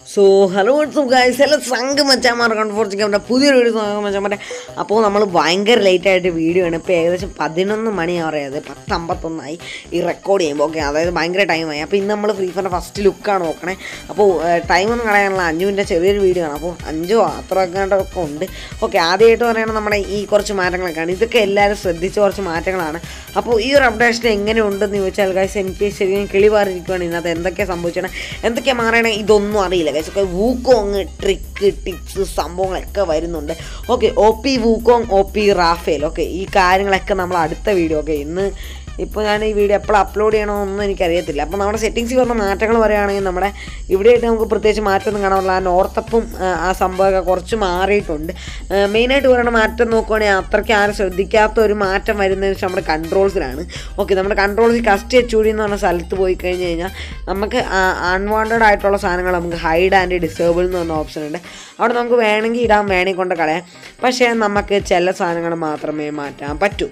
So hello WhatsApp guys എല്ലാ സംഘം മച്ചാമാർ കൺഫോർച്ചിക്ക് നമ്മുടെ പുതിയൊരു വീഡിയോ സംഘം മച്ചാമാരെ അപ്പോൾ നമ്മൾ ഭയങ്കര ലേറ്റ് ആയിട്ട് വീഡിയോ ആണ് ഇപ്പോൾ ഏകദേശം പതിനൊന്ന് മണിയാറിയത് പത്ത് അമ്പത്തൊന്നായി ഈ റെക്കോർഡ് ചെയ്യുമ്പോൾ ഓക്കെ അതായത് ഭയങ്കര ടൈമായി അപ്പോൾ ഇന്ന് നമ്മൾ ഫ്രീ ഫയറിൻ്റെ ഫസ്റ്റ് ലുക്കാണ് നോക്കണേ അപ്പോൾ ടൈം ഒന്നും കളയാനുള്ള അഞ്ചുവിൻ്റെ ചെറിയൊരു വീഡിയോ ആണ് അപ്പോൾ അഞ്ചോ അത്ര ഒക്കെ ഉണ്ട് ഓക്കെ ആദ്യമായിട്ട് പറയുന്നത് നമ്മുടെ ഈ കുറച്ച് മാറ്റങ്ങളൊക്കെയാണ് ഇതൊക്കെ എല്ലാവരും ശ്രദ്ധിച്ച കുറച്ച് മാറ്റങ്ങളാണ് അപ്പോൾ ഈ ഒരു അപ്ഡേഷൻ എങ്ങനെ ഉണ്ടെന്ന് ചോദിച്ചാൽ ഗൈസ് എനിക്ക് ശരിക്കും കിളി പാറിയിരിക്കുകയാണ് ഇതിനകത്ത് എന്തൊക്കെയാണ് സംഭവിച്ചത് എന്തൊക്കെയാണ് മാറണേ ഇതൊന്നും അറിയില്ല ഗൈസ് ഒക്കെ വൂക്കോങ് ട്രിക്ക് ടിപ്സ് സംഭവങ്ങളൊക്കെ വരുന്നുണ്ട് okay O P Wukong O P Rafael okay ഈ കാര്യങ്ങളൊക്കെ നമ്മൾ അടുത്ത വീഡിയോ ഓക്കെ ഇന്ന് ഇപ്പോൾ ഞാൻ ഈ വീഡിയോ എപ്പോൾ അപ്ലോഡ് ചെയ്യണമെന്നൊന്നും എനിക്കറിയത്തില്ല അപ്പോൾ നമ്മുടെ സെറ്റിങ്സിൽ വന്ന മാറ്റങ്ങൾ പറയുകയാണെങ്കിൽ നമ്മുടെ ഇവിടെയായിട്ട് നമുക്ക് പ്രത്യേകിച്ച് മാറ്റമൊന്നും കാണാനുള്ള ആ നോർത്തപ്പും ആ, ആ സംഭവമൊക്കെ കുറച്ച് മാറിയിട്ടുണ്ട് മെയിനായിട്ട് പറയുന്ന മാറ്റം നോക്കുവാണെങ്കിൽ അത്രയ്ക്ക് ആരും ശ്രദ്ധിക്കാത്ത ഒരു മാറ്റം വരുന്നത് വെച്ചാൽ നമ്മുടെ കൺട്രോൾസിലാണ് ഓക്കെ നമ്മുടെ കൺട്രോൾസിൽ കസ്റ്റ് എച്ച് എന്ന് പറഞ്ഞ സ്ഥലത്ത് പോയി കഴിഞ്ഞ് കഴിഞ്ഞാൽ നമുക്ക് അൺവാണ്ടഡ് ആയിട്ടുള്ള സാധനങ്ങൾ നമുക്ക് ഹൈഡ് ആൻഡ് ഡിസേബിൾ എന്ന് പറഞ്ഞ ഓപ്ഷൻ ഉണ്ട് അവിടെ നമുക്ക് വേണമെങ്കിൽ ഇടാൻ വേണമെങ്കിൽ കൊണ്ട് കളയാം പക്ഷേ നമുക്ക് ചില സാധനങ്ങൾ മാത്രമേ മാറ്റാൻ പറ്റൂ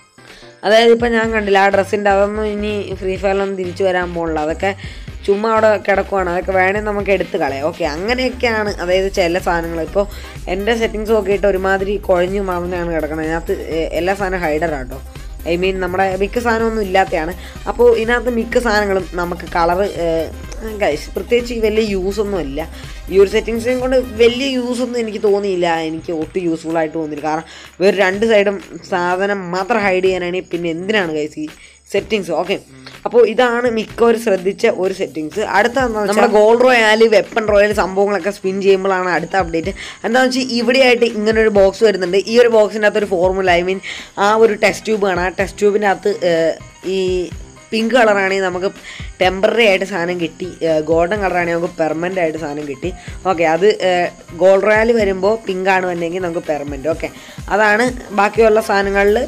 അതായത് ഇപ്പം ഞാൻ കണ്ടില്ല ആ ഡ്രസ്സിൻ്റെ അതൊന്നും ഇനി ഫ്രീ ഫയറിലൊന്നും തിരിച്ചു വരാൻ പോകണില്ല അതൊക്കെ ചുമ്മാ അവിടെ കിടക്കുവാണ് അതൊക്കെ വേണമെങ്കിൽ നമുക്ക് എടുത്ത് കളയാം ഓക്കെ അങ്ങനെയൊക്കെയാണ് അതായത് ചില സാധനങ്ങൾ ഇപ്പോൾ എൻ്റെ സെറ്റിങ്സ് നോക്കിയിട്ട് ഒരുമാതിരി കുഴഞ്ഞു മറന്നാണ് കിടക്കുന്നത് അതിനകത്ത് എ- എല്ലാ സാധനവും ഹൈഡറാട്ടോ ഐ മീൻ നമ്മുടെ മിക്ക സാധനമൊന്നും ഇല്ലാത്തതാണ് അപ്പോൾ ഇതിനകത്ത് മിക്ക സാധനങ്ങളും നമുക്ക് കളറ് ഗൈസ് പ്രത്യേകിച്ച് ഈ വലിയ യൂസ് ഒന്നും ഇല്ല ഈ ഒരു സെറ്റിങ്സിനെ കൊണ്ട് വലിയ യൂസ് ഒന്നും എനിക്ക് തോന്നിയില്ല എനിക്ക് ഒട്ടും യൂസ്ഫുൾ ആയിട്ട് തോന്നിയില്ല കാരണം വേറെ രണ്ട് സൈഡും സാധനം മാത്രം ഹൈഡ് ചെയ്യാനാണെങ്കിൽ പിന്നെ എന്തിനാണ് ഗൈസ് ഈ സെറ്റിങ്സ് ഓക്കെ അപ്പോൾ ഇതാണ് മിക്കവരും ശ്രദ്ധിച്ച ഒരു സെറ്റിങ്സ് അടുത്ത നമ്മുടെ ഗോൾഡ് റോയാൽ വെപ്പൺ റോയൽ സംഭവങ്ങളൊക്കെ സ്പിൻ ചെയ്യുമ്പോഴാണ് അടുത്ത അപ്ഡേറ്റ് എന്താണെന്ന് വെച്ചാൽ ഇവിടെയായിട്ട് ഇങ്ങനെ ഒരു ബോക്സ് വരുന്നുണ്ട് ഈ ഒരു ബോക്സിൻ്റെ അകത്ത് ഒരു ഫോർമുല ഐ മീൻ ആ ഒരു ടെസ്റ്റ് ട്യൂബ് ആണ് ആ ടെസ്റ്റ് ട്യൂബിൻ്റെ അകത്ത് ഏർ, ഈ പിങ്ക് കളറാണെങ്കിൽ നമുക്ക് ടെമ്പററി ആയിട്ട് സാധനം കിട്ടി ഗോൾഡൻ കളറാണെങ്കിൽ നമുക്ക് പെർമനൻ്റ് ആയിട്ട് സാധനം കിട്ടി ഓക്കെ അത് ഗോൾഡ് റോയാൽ വരുമ്പോൾ പിങ്ക് ആണ് വന്നെങ്കിൽ നമുക്ക് പെർമനൻറ്റ് ഓക്കെ അതാണ് ബാക്കിയുള്ള സാധനങ്ങളിൽ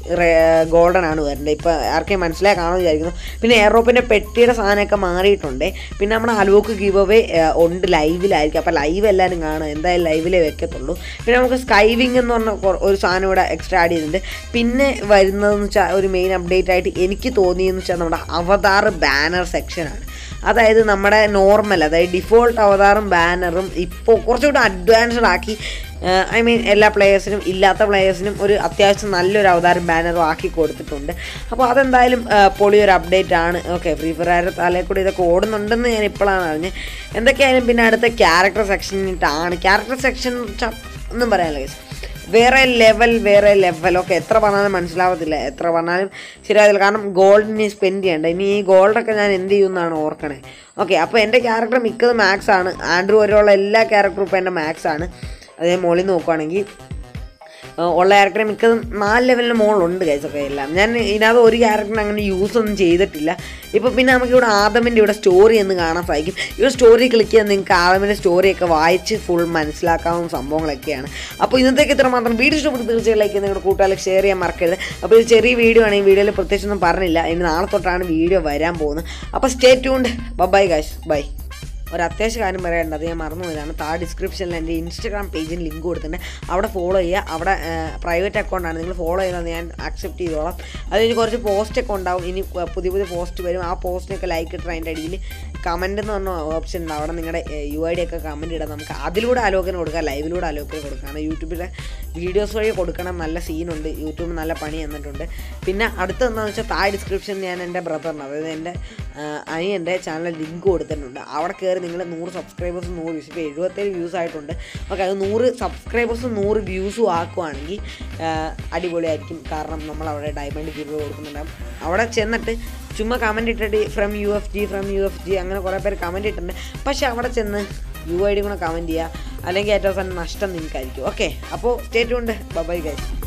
ഗോൾഡൻ ആണ് വരേണ്ടത് ഇപ്പോൾ ആർക്കെയും മനസ്സിലായി കാണുമെന്ന് വിചാരിക്കുന്നു പിന്നെ എയറോപ്പിൻ്റെ പെട്ടിയുടെ സാധനമൊക്കെ മാറിയിട്ടുണ്ട് പിന്നെ നമ്മുടെ അലോക്ക് ഗീവ് അവേ ഉണ്ട് ലൈവിലായിരിക്കും അപ്പോൾ ലൈവ് എല്ലാവരും കാണും എന്തായാലും ലൈവിലേ വെക്കത്തുള്ളൂ പിന്നെ നമുക്ക് സ്കൈവിങ് എന്ന് പറഞ്ഞ കൊ- ഒരു സാധനം ഇവിടെ എക്സ്ട്രാ ആഡ് ചെയ്തിട്ടുണ്ട് പിന്നെ വരുന്നതെന്ന് വെച്ചാൽ ഒരു മെയിൻ അപ്ഡേറ്റ് ആയിട്ട് എനിക്ക് തോന്നിയെന്ന് വെച്ചാൽ നമ്മുടെ അവതാർ ബാനർ സെക്ഷനാണ് അതായത് നമ്മുടെ നോർമൽ അതായത് ഡിഫോൾട്ട് അവതാറും ബാനറും ഇപ്പോൾ കുറച്ചുകൂടി അഡ്വാൻസ്ഡ് ആക്കി ഐ മീൻ എല്ലാ പ്ലേയേഴ്സിനും ഇല്ലാത്ത പ്ലേയേഴ്സിനും ഒരു അത്യാവശ്യം നല്ലൊരു അവതാരം ബാനറും ആക്കി കൊടുത്തിട്ടുണ്ട് അപ്പോൾ അതെന്തായാലും ആ, പൊളിയൊരു അപ്ഡേറ്റ് ആണ് ഓക്കെ ഫ്രീ ഫയർ തലയിൽ കൂടി ഇതൊക്കെ ഓടുന്നുണ്ടെന്ന് ഞാൻ ഇപ്പോഴാണ് അറിഞ്ഞത് എന്തൊക്കെയായാലും പിന്നെ അടുത്ത ക്യാരക്ടർ സെക്ഷനിട്ടാണ് ക്യാരക്ടർ സെക്ഷൻ ഒന്നും പറയാനില്ല guys. വേറെ ലെവൽ വേറെ ലെവൽ ഒക്കെ എത്ര പറഞ്ഞാലും മനസ്സിലാവത്തില്ല എത്ര പറഞ്ഞാലും ശരിയാവില്ല കാരണം ഗോൾഡിന് സ്പെൻഡ് ചെയ്യണ്ട ഇനി ഈ ഗോൾഡൊക്കെ ഞാൻ എന്ത് ചെയ്യുമെന്നാണ് ഓർക്കണേ ഓക്കെ അപ്പോൾ എൻ്റെ ക്യാരക്ടർ മിക്കത് മാക്സ് ആണ് ആൻഡ്രൂ വരെയുള്ള എല്ലാ ക്യാരക്ടറും ഇപ്പോൾ എൻ്റെ മാക്സ് ആണ് അതേ മോളിൽ നോക്കുവാണെങ്കിൽ ആ, ഉള്ള ക്യാരക്ടറെ മിക്കതും നാല് ലെവലിന് മുകളിലുണ്ട് ഗൈസൊക്കെ എല്ലാം ഞാൻ ഇതിനകത്ത് ഒരു ക്യാരക്ടറിന് അങ്ങനെ യൂസ് ഒന്നും ചെയ്തിട്ടില്ല ഇപ്പോൾ പിന്നെ നമുക്ക് ഇവിടെ ആദമിൻ്റെ ഇവിടെ സ്റ്റോറി എന്ന് കാണാൻ സാധിക്കും ഇവിടെ സ്റ്റോറി ക്ലിക്ക് ചെയ്താൽ നിങ്ങൾക്ക് ആദമിൻ്റെ സ്റ്റോറിയൊക്കെ വായിച്ച് ഫുൾ മനസ്സിലാക്കാവുന്ന സംഭവങ്ങളൊക്കെയാണ് അപ്പോൾ ഇന്നത്തേക്ക് ഇത്ര മാത്രം വീഡിയോ ഇഷ്ടപ്പെട്ട് തീർച്ചയായും ലൈക്ക് നിങ്ങളുടെ കൂട്ടുകാർക്ക് ഷെയർ ചെയ്യാൻ മറക്കരുത് അപ്പോൾ ഇത് ചെറിയ വീഡിയോ ആണ് ഈ വീഡിയോയിൽ പ്രത്യേകിച്ചൊന്നും പറഞ്ഞില്ല ഇനി നാളെ തൊട്ടാണ് വീഡിയോ വരാൻ പോകുന്നത് അപ്പോൾ stay tuned bye guys bye ഒരു അത്യാവശ്യ കാര്യം പറയേണ്ടത് അത് ഞാൻ മറന്നു പോയതാണ് താഴെ ഡിസ്ക്രിപ്ഷനിൽ എൻ്റെ ഇൻസ്റ്റാഗ്രാം പേജിന് ലിങ്ക് കൊടുത്തിട്ടുണ്ട് അവിടെ ഫോളോ ചെയ്യുക അവിടെ പ്രൈവറ്റ് അക്കൗണ്ടാണ് നിങ്ങൾ ഫോളോ ചെയ്താൽ ഞാൻ അക്സെപ്റ്റ് ചെയ്തോളാം അത് കഴിഞ്ഞ് കുറച്ച് പോസ്റ്റ് ഒക്കെ ഉണ്ടാവും ഇനി പ- പുതിയ പുതിയ പോസ്റ്റ് വരും ആ പോസ്റ്റിനൊക്കെ ലൈക്ക് ഇട്ട് അതിൻ്റെ അടിയിൽ കമൻറ്റ് എന്ന് പറഞ്ഞ ഓപ്ഷൻ ഉണ്ട് അവിടെ നിങ്ങളുടെ യു ഐ ഡി ഒക്കെ കമൻറ്റ് ഇടാം നമുക്ക് അതിലൂടെ ആലോചന കൊടുക്കാം ലൈവിലൂടെ ആലോചന കൊടുക്കാം യൂട്യൂബിലെ വീഡിയോസ് വഴി കൊടുക്കണം നല്ല സീനുണ്ട് യൂട്യൂബ് നല്ല പണി തന്നിട്ടുണ്ട് പിന്നെ അടുത്ത എന്താണെന്ന് വെച്ചാൽ താഴെ ഡിസ്ക്രിപ്ഷനിൽ ഞാൻ എൻ്റെ ബ്രദറിന് അതായത് എൻ്റെ അനിയൻ്റെ ചാനൽ ലിങ്ക് കൊടുത്തിട്ടുണ്ട് അവിടെ കയറി നിങ്ങൾ നൂറ് സബ്സ്ക്രൈബേഴ്സ് നൂറ് വ്യൂസ് ഇപ്പോൾ എഴുപത്തേഴ് വ്യൂസ് ആയിട്ടുണ്ട് ഓക്കെ അത് നൂറ് സബ്സ്ക്രൈബേഴ്സും നൂറ് വ്യൂസും ആക്കുവാണെങ്കിൽ ആ, അടിപൊളിയായിരിക്കും കാരണം നമ്മൾ അവിടെ ഡയമണ്ട് ഗിവ് കൊടുക്കുന്നുണ്ടാകും അവിടെ ചെന്നിട്ട് ചുമ്മാ കമൻറ്റ് ഇട്ടിട്ട് from U F G from U F G അങ്ങനെ കുറേ പേര് കമൻറ്റ് ഇട്ടിട്ടുണ്ട് പക്ഷേ അവിടെ ചെന്ന് യു ഐ ഡി കൂടെ കമൻറ്റ് ചെയ്യുക അല്ലെങ്കിൽ ഏറ്റവും അവസാനം നഷ്ടം നിങ്ങൾക്കായിരിക്കും ഓക്കെ അപ്പോൾ സ്റ്റേറ്റ് ഉണ്ട് ബൈ ഗൈസ്